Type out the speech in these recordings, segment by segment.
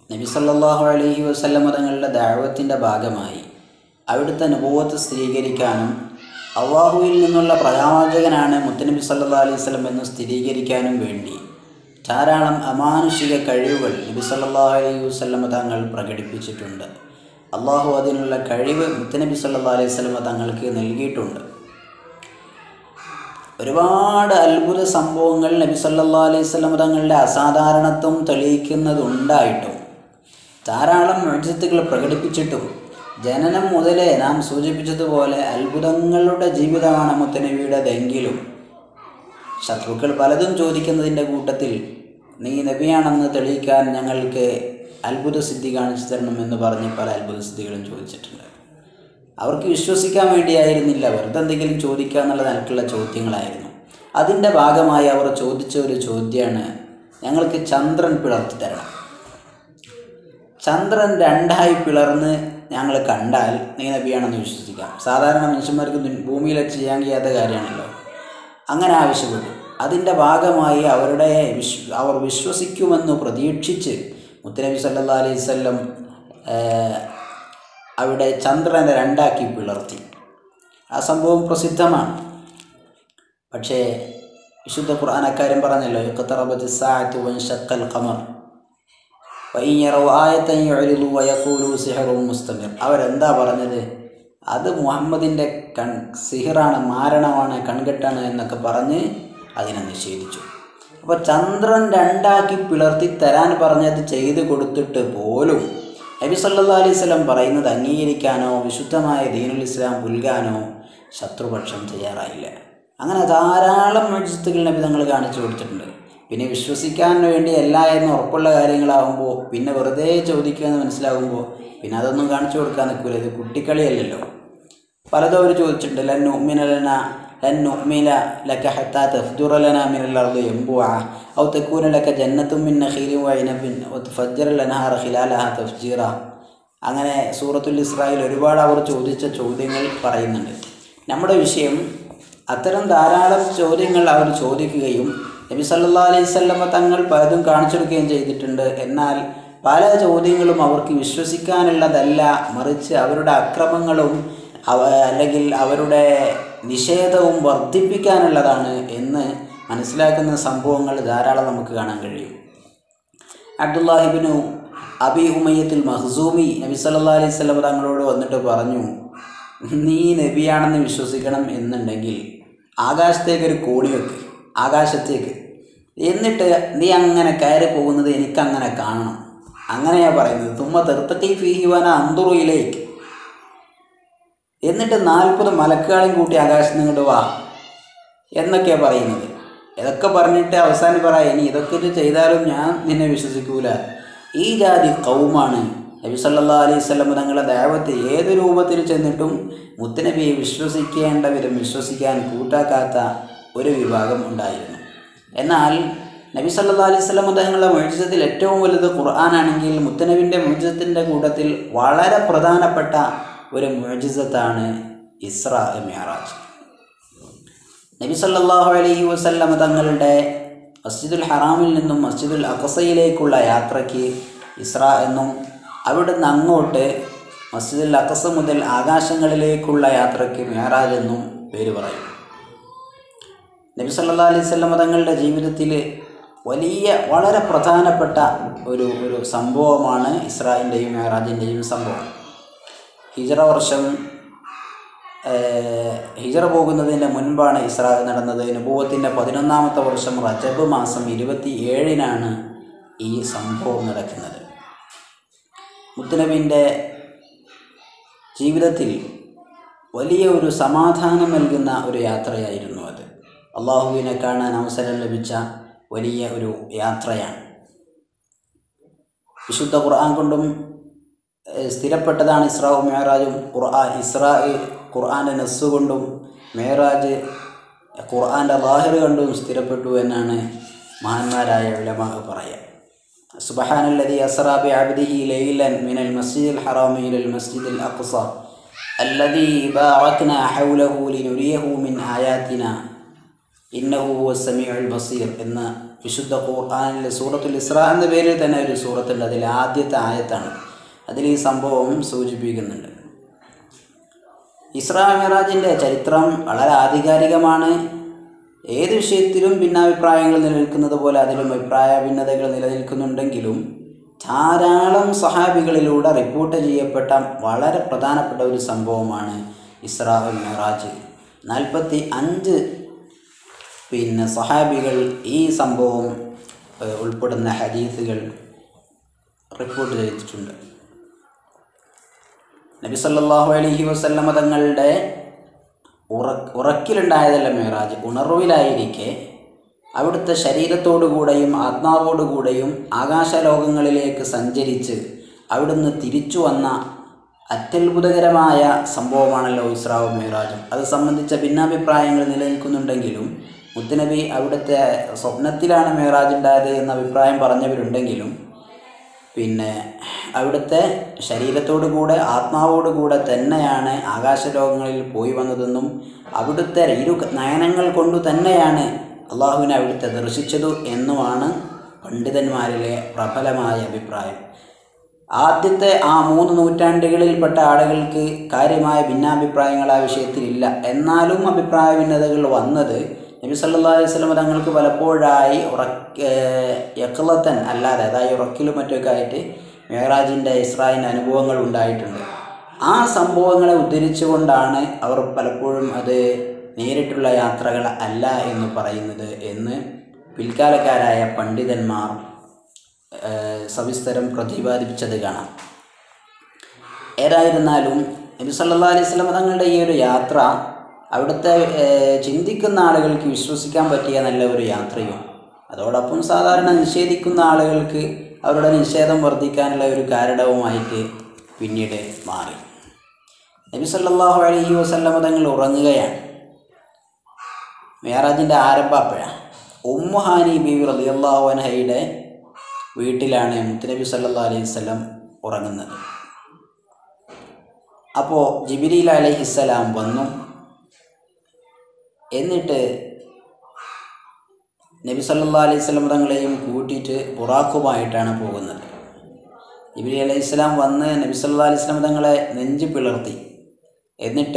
നബി സല്ലല്ലാഹു അലൈഹി വസല്ലമ തങ്ങളുടെ ദാവത്തിൻ്റെ ഭാഗമായി അവിടുത്തെ അനുഭവത്തെ സ്ഥിരീകരിക്കാനും അള്ളാഹുവിൽ നിന്നുള്ള പ്രവാചകനാണ് മുത്തനബി സല്ലാ അലൈഹി സ്വലം എന്ന് സ്ഥിരീകരിക്കാനും വേണ്ടി ധാരാളം അമാനുഷിക കഴിവുകൾ നബി സല്ലല്ലാഹു അലൈഹി വസല്ലമ തങ്ങൾ പ്രകടിപ്പിച്ചിട്ടുണ്ട് അള്ളാഹു അതിനുള്ള കഴിവ് മുത്തനബി സല്ലല്ലാഹു അലൈഹി വസല്ലമ തങ്ങൾക്ക് നൽകിയിട്ടുണ്ട് ഒരുപാട് അത്ഭുത സംഭവങ്ങൾ നബി സല്ലല്ലാഹു അലൈഹി വസല്ലമ തങ്ങളുടെ അസാധാരണത്വം തെളിയിക്കുന്നതുണ്ടായിട്ടും ധാരാളം മൊഴിത്തുകൾ പ്രകടിപ്പിച്ചിട്ടും ജനനം മുതലേ നാം സൂചിപ്പിച്ചതുപോലെ അത്ഭുതങ്ങളുടെ ജീവിതമാണ് മുത്തനബിയുടേതെങ്കിലും ശത്രുക്കൾ പലതും ചോദിക്കുന്നതിൻ്റെ കൂട്ടത്തിൽ നീ നബിയാണെന്ന് തെളിയിക്കാൻ ഞങ്ങൾക്ക് അത്ഭുത സിദ്ധി കാണിച്ചു തരണം എന്ന് പറഞ്ഞ് പല അത്ഭുത സിദ്ധികളും ചോദിച്ചിട്ടുണ്ട് അവർക്ക് വിശ്വസിക്കാൻ വേണ്ടിയായിരുന്നില്ല വെറുതെ എന്തെങ്കിലും ചോദിക്കുക എന്നുള്ള നിലക്കുള്ള ചോദ്യങ്ങളായിരുന്നു അതിൻ്റെ ഭാഗമായി അവർ ചോദിച്ച ഒരു ചോദ്യമാണ് ഞങ്ങൾക്ക് ചന്ദ്രൻ പിളർത്തി തരണം ചന്ദ്രൻ രണ്ടായി പിളർന്ന് ഞങ്ങൾ കണ്ടാൽ നീ നബിയാണെന്ന് വിശ്വസിക്കാം സാധാരണ മനുഷ്യന്മാർക്ക് ദുൻ- ഭൂമിയിൽ വെച്ച് ചെയ്യാൻ കഴിയാത്ത കാര്യമാണല്ലോ അങ്ങനെ ആവശ്യപ്പെട്ടു അതിൻ്റെ ഭാഗമായി അവരുടെ വിശ്വ അവർ വിശ്വസിക്കുമെന്ന് പ്രതീക്ഷിച്ച് മുത്തനബി സല്ലാ അലൈഹി വല്ലം അവിടെ ചന്ദ്രനെ രണ്ടാക്കി പിളർത്തി ആ സംഭവം പ്രസിദ്ധമാണ് പക്ഷേ വിശുദ്ധ ഖുർആൻ അക്കാര്യം പറഞ്ഞല്ലോ ഇഖ്തറബത്തി സാഅത്തു വൻഷഖൽ ഖമർ വഇൻ യറൗ ആയത്തൻ യുഅ്രിദു വയഖൂലു സിഹറുൻ മുസ്തമിർ അവരെന്താ പറഞ്ഞത് അത് മുഹമ്മദിൻ്റെ കൺ സിഹിറാണ് മാരണമാണ് കൺകെട്ടാണ് എന്നൊക്കെ പറഞ്ഞ് അതിനെ നിഷേധിച്ചു അപ്പോൾ ചന്ദ്രൻ രണ്ടാക്കി പിളർത്തി തരാൻ പറഞ്ഞത് ചെയ്തു കൊടുത്തിട്ട് പോലും നബി സല്ലല്ലാഹു അലൈഹി വസല്ലം പറയുന്നത് അംഗീകരിക്കാനോ വിശുദ്ധമായ ദീനുൽ ഇസ്ലാം പുൽകാനോ ശത്രുപക്ഷം തയ്യാറായില്ല അങ്ങനെ ധാരാളം മജിത്തുകൾ നബി തങ്ങൾ കാണിച്ചു കൊടുത്തിട്ടുണ്ട് പിന്നെ വിശ്വസിക്കാൻ വേണ്ടി അല്ല എന്ന് ഉറപ്പുള്ള കാര്യങ്ങളാവുമ്പോൾ പിന്നെ വെറുതെ ചോദിക്കുക എന്ന് മനസ്സിലാവുമ്പോൾ പിന്നെ അതൊന്നും കാണിച്ചു കൊടുക്കാൻ നിൽക്കില്ല ഇത് കുട്ടിക്കളിയല്ലല്ലോ പലതും അവർ ചോദിച്ചിട്ടുണ്ട് ലൻ ഉമ്മിനലന ലൻ ഉമ്മില ലക ഹത്താ തഫ്ജുറ ലന മിനൽ അർദി യംബുഅ ഔ തകൂന ലക ജന്നത്തും മിൻ നഖീലിൻ വഇനബിൻ ഔ തുഫജ്ജിറ ലനഹാറ ഖിലാലഹ തഫ്ജീറ അങ്ങനെ സൂറത്തുൽ ഇസ്രായിൽ ഒരുപാട് അവർ ചോദിച്ച ചോദ്യങ്ങൾ പറയുന്നുണ്ട് നമ്മുടെ വിഷയം അത്തരം ധാരാളം ചോദ്യങ്ങൾ അവർ ചോദിക്കുകയും നബി സല്ലല്ലാഹു അലൈഹി വസല്ലമ തങ്ങൾ പലതും കാണിച്ചെടുക്കുകയും ചെയ്തിട്ടുണ്ട് എന്നാൽ പല ചോദ്യങ്ങളും അവർക്ക് വിശ്വസിക്കാനുള്ളതല്ല മറിച്ച് അവരുടെ അക്രമങ്ങളും അവ അല്ലെങ്കിൽ അവരുടെ നിഷേധവും വർദ്ധിപ്പിക്കാനുള്ളതാണ് എന്ന് മനസ്സിലാക്കുന്ന സംഭവങ്ങൾ ധാരാളം നമുക്ക് കാണാൻ കഴിയും അബ്ദുല്ലാഹിബിനു അബി ഉമയ്യത്തുൽ മഹ്സൂമി നബി സല്ലല്ലാഹു അലൈഹി വസല്ലം തങ്ങളോട് വന്നിട്ട് പറഞ്ഞു നീ നബിയാണെന്ന് വിശ്വസിക്കണം എന്നുണ്ടെങ്കിൽ ആകാശത്തേക്ക് ഒരു കോടി വെക്ക് ആകാശത്തേക്ക് എന്നിട്ട് നീ അങ്ങനെ കയറി പോകുന്നത് എനിക്കങ്ങനെ കാണണം അങ്ങനെയാ പറയുന്നത് തുമ്മ തെർത്തക്കി ഫീഹിവാന അന്തുറുയിലേക്ക് എന്നിട്ട് നാൽപ്പത് മലക്കുകളെയും കൂട്ടി ആകാശത്ത് നിങ്ങോട്ട് വാ എന്നൊക്കെയാണ് പറയുന്നത് ഇതൊക്കെ പറഞ്ഞിട്ട് അവസാനം പറ ഇനി ഇതൊക്കെ ഇത് ചെയ്താലും ഞാൻ നിന്നെ വിശ്വസിക്കൂല ഈ ജാതി കൗമാണ് നബി സല്ലല്ലാഹു അലൈഹി വസല്ലം തങ്ങളുടെ ദൈവത്തെ ഏത് രൂപത്തിൽ ചെന്നിട്ടും മുത്തനബിയെ വിശ്വസിക്കേണ്ട വിധം വിശ്വസിക്കാൻ കൂട്ടാക്കാത്ത ഒരു വിഭാഗം ഉണ്ടായിരുന്നു എന്നാൽ നബി സല്ലല്ലാഹു അലൈഹി വസല്ലം തങ്ങളുടെ മൊഴിജത്തിൽ ഏറ്റവും വലുത് ഖുർആനാണെങ്കിൽ മുത്തനബിൻ്റെ മൊഴിജത്തിൻ്റെ കൂട്ടത്തിൽ വളരെ പ്രധാനപ്പെട്ട ഒരു മൊഴിജത്താണ് ഇസ്ര മിയറാജ് നബി സല്ലല്ലാഹു അലൈഹി വസല്ലം തങ്ങളുടെ മസ്ജിദുൽ ഹറാമിൽ നിന്നും മസ്ജിദുൽ അഖസയിലേക്കുള്ള യാത്രയ്ക്ക് ഇസ്ര എന്നും അവിടുന്ന് അങ്ങോട്ട് മസ്ജിദുൽ അഖസ മുതൽ ആകാശങ്ങളിലേക്കുള്ള യാത്രയ്ക്ക് മേറാജ് എന്നും പേര് പറയും നബി സല്ലല്ലാഹു അലൈഹി വസല്ലം തങ്ങളുടെ ജീവിതത്തിൽ വലിയ വളരെ പ്രധാനപ്പെട്ട ഒരു ഒരു സംഭവമാണ് ഇസ്രായിൻ്റെയും മേറാജിൻ്റെയും സംഭവം ഹിജറ വർഷം ഏഹ്, ഹിജറ പോകുന്നതിൻ്റെ മുൻപാണ് ഇസ്രാ നടന്നത് അനുഭവത്തിൻ്റെ പതിനൊന്നാമത്തെ വർഷം റജബ് മാസം ഇരുപത്തി ഏഴിനാണ് ഈ സംഭവം നടക്കുന്നത് മുത്തുനബിൻ്റെ ജീവിതത്തിൽ വലിയ ഒരു സമാധാനം നൽകുന്ന ഒരു യാത്രയായിരുന്നു അത് അള്ളാഹുവിനെ കാണാൻ അവസരം ലഭിച്ച വലിയ ഒരു യാത്രയാണ് വിശുദ്ധ ഖുർആൻ കൊണ്ടും ഏഹ്, സ്ഥിരപ്പെട്ടതാണ് ഇസ്രാവും മേറാജും ഖുർആൻ ഇസ്രാ ഖുർആൻ്റെ നസ് കൊണ്ടും മേറാജ് ഖുർആൻ്റെ ലാഹിർ കണ്ടും സ്ഥിരപ്പെട്ടു എന്നാണ് മഹാന്മാരായ ഉലമാ പറയുക സുബഹാനല്ലതി അസ്റാ ബി അബ്ദിഹി ലൈലൻ മിനൽ മസ്ജിദിൽ ഹറാമി ഇലൽ മസ്ജിദിൽ അഖ്സ الذي باركنا حوله لنريه من آياتنا ഇന്നഹു ഹുവ സമീഉൽ ബസീർ എന്ന വിശുദ്ധ ഖുർആാനിലെ സൂറത്തുൽ ഇസ്ര എന്ന പേരിൽ തന്നെ ഒരു സൂറത്തുണ്ട് അതിൽ ആദ്യത്തെ ആയത്താണ് അതിൽ ഈ സംഭവം സൂചിപ്പിക്കുന്നുണ്ട് ഇസ്രാ മിറാജിൻ്റെ ചരിത്രം വളരെ ആധികാരികമാണ് ഏത് വിഷയത്തിലും ഭിന്നാഭിപ്രായങ്ങൾ നിലനിൽക്കുന്നത് പോലെ അതിലും അഭിപ്രായ ഭിന്നതകൾ നിലനിൽക്കുന്നുണ്ടെങ്കിലും ധാരാളം സഹാബികളിലൂടെ റിപ്പോർട്ട് ചെയ്യപ്പെട്ട വളരെ പ്രധാനപ്പെട്ട ഒരു സംഭവമാണ് ഇസ്രാ മിറാജ് നാൽപ്പത്തി അഞ്ച് പിന്നെ സഹാബികൾ ഈ സംഭവം ഏഹ്, ഉൾപ്പെടുന്ന ഹദീസുകൾ റിപ്പോർട്ട് ചെയ്തിട്ടുണ്ട് നബി സല്ലല്ലാഹു അലൈഹി വസല്ലമ തങ്ങളുടെ ഉറ ഉറക്കിലുണ്ടായതല്ല മേറാജ് ഉണർവിലായിരിക്കെ അവിടുത്തെ ശരീരത്തോടുകൂടെയും ആത്മാവോടുകൂടെയും ആകാശലോകങ്ങളിലേക്ക് സഞ്ചരിച്ച് അവിടുന്ന് തിരിച്ചു വന്ന അത്യത്ഭുതകരമായ സംഭവമാണല്ലോ ഇസ്രാവും മേറാജും അത് സംബന്ധിച്ച ഭിന്നാഭിപ്രായങ്ങൾ നിലനിൽക്കുന്നുണ്ടെങ്കിലും മുത്തുനബി അവിടുത്തെ സ്വപ്നത്തിലാണ് മേറാജ് ഉണ്ടായത് എന്ന അഭിപ്രായം പറഞ്ഞവരുണ്ടെങ്കിലും പിന്നെ അവിടുത്തെ ശരീരത്തോടു കൂടെ ആത്മാവോടു കൂടെ തന്നെയാണ് ആകാശലോകങ്ങളിൽ പോയി വന്നതെന്നും അവിടുത്തെ ഇരു നയനങ്ങൾ കൊണ്ടു തന്നെയാണ് അള്ളാഹുവിനെ അവിടുത്തെ ദർശിച്ചതു എന്നുമാണ് പണ്ഡിതന്മാരിലെ പ്രബലമായ അഭിപ്രായം ആദ്യത്തെ ആ മൂന്ന് നൂറ്റാണ്ടുകളിൽപ്പെട്ട ആളുകൾക്ക് കാര്യമായ ഭിന്നാഭിപ്രായങ്ങൾ ആ വിഷയത്തിലില്ല എന്നാലും അഭിപ്രായ ഭിന്നതകൾ വന്നത് നബി സല്ലാ അലൈഹി സ്വലം തങ്ങൾക്ക് പലപ്പോഴായി ഉറക്ക യക്ലത്തൻ അല്ലാതെ അതായത് ഉറക്കിലും മറ്റൊക്കെ ആയിട്ട് മേറാജിൻ്റെ ഇസ്രായേലിൻ്റെ അനുഭവങ്ങൾ ഉണ്ടായിട്ടുണ്ട് ആ സംഭവങ്ങളെ ഉദ്ധരിച്ചുകൊണ്ടാണ് അവർ പലപ്പോഴും അത് നേരിട്ടുള്ള യാത്രകൾ അല്ല എന്ന് പറയുന്നത് എന്ന് പിൽക്കാലക്കാരായ പണ്ഡിതന്മാർ ഏഹ്, സവിസ്തരം പ്രതിപാദിപ്പിച്ചത് കാണാം ഏതായിരുന്നാലും നബി സല്ലാ അലൈഹി സ്വലം തങ്ങളുടെ ഈ ഒരു യാത്ര അവിടുത്തെ ഏഹ്, ചിന്തിക്കുന്ന ആളുകൾക്ക് വിശ്വസിക്കാൻ പറ്റിയ നല്ല ഒരു യാത്രയും അതോടൊപ്പം സാധാരണ നിഷേധിക്കുന്ന ആളുകൾക്ക് അവരുടെ നിഷേധം വർദ്ധിക്കാനുള്ള ഒരു കാരണവുമായിട്ട് പിന്നീട് മാറി നബി സല്ലല്ലാഹു അലൈഹി വസല്ലമ തങ്ങൾ ഉറങ്ങുകയാണ് മേറാജിൻ്റെ ആരംഭം അപ്പോഴാണ് ഉമ്മുഹാനി ബീവി റളിയല്ലാഹു അൻഹയുടെ വീട്ടിലാണ് മുത്തുനബി സല്ലല്ലാഹു അലൈഹി വസല്ലം ഉറങ്ങുന്നത് അപ്പോൾ ജിബിരിൽ അലൈഹിസ്സലാം വന്നു എന്നിട്ട് നബി സല്ലാ അലൈഹി സ്വലം തങ്ങളെയും കൂട്ടിയിട്ട് ബുറാഖുമായിട്ടാണ് പോകുന്നത് ജിബിരി അലൈഹി സ്വലാം വന്ന് നബി സല്ലാ അലൈഹി സ്വലം തങ്ങളെ നെഞ്ച് പിളർത്തി എന്നിട്ട്